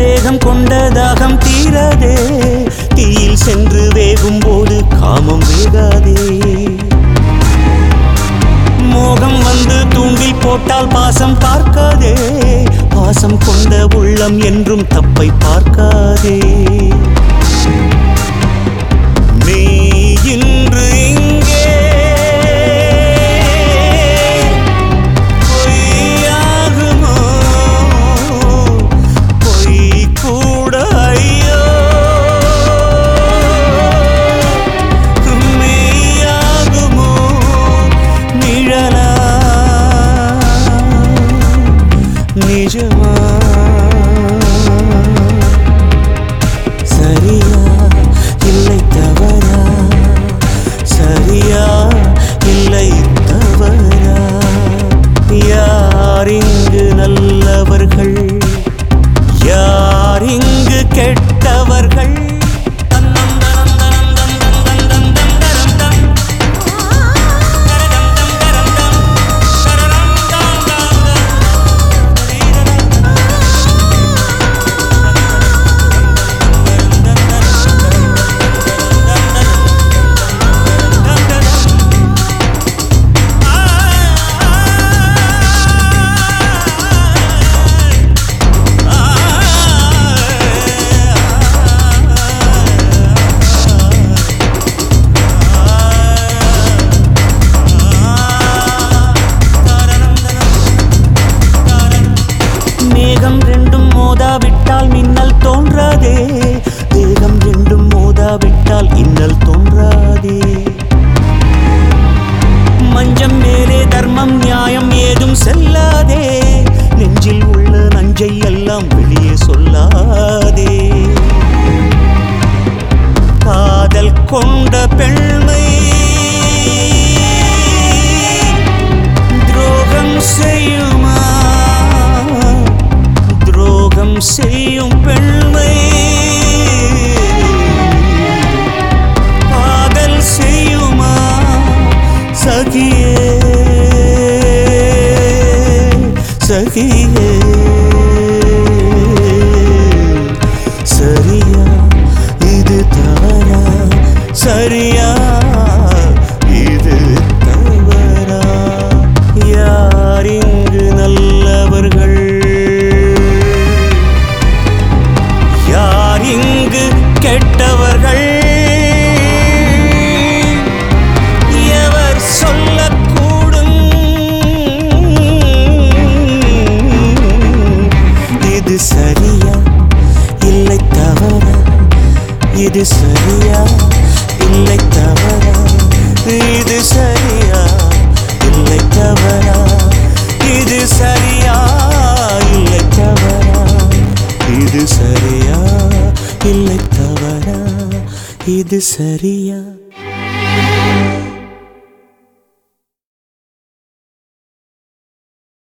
தேகம் கொண்ட தாகம் தீராதே தீயில் சென்று வேகும் போது காமம் வேகாதே மோகம் வந்து தூண்டில் போட்டால் பாசம் பார்க்காதே பாசம் கொண்ட உள்ளம் என்றும் தப்பை பார்க்காதே நீ இன்று இங்கே பொய்யாகுமோ பொய் கூட ஐயோ மெய்யாகுமோ நிழலா நிஜமா சரியா இல்லை தவறா சரியா இல்லை தவறா யார் இங்கு நல்லவர்கள் யார் இங்கு கெட்டவர்கள் மேகம் ரெண்டும் மோதாவிட்டால் மின்னல் தோன்றாதே தேகம் ரெண்டும் மோதாவிட்டால் இன்னல் தோன்றாதே மஞ்சம் மேலே தர்மம் நியாயம் ஏதும் செல்லாதே நெஞ்சில் உள்ள நஞ்சை எல்லாம் வெளியே சொல்லாதே காதல் கொண்ட பெண்மை துரோகம் செய்யுமா துரோகம் செய்யும் பெண்மை காதல் செய்யுமா சகியே சகியே சரியா இது தவறா சரியா இது தவறா யார் இங்கு நல்லவர்கள் யார் இங்கு கெட்டவர்கள் எவர் சொல்லக்கூடும் இது சரியா இல்லை தவறா இது சரியா இல்லை தவறா இது சரியா இல்லை தவறா இது சரியா இல்லை தவறா இது சரியா இல்லை தவறா இது சரியா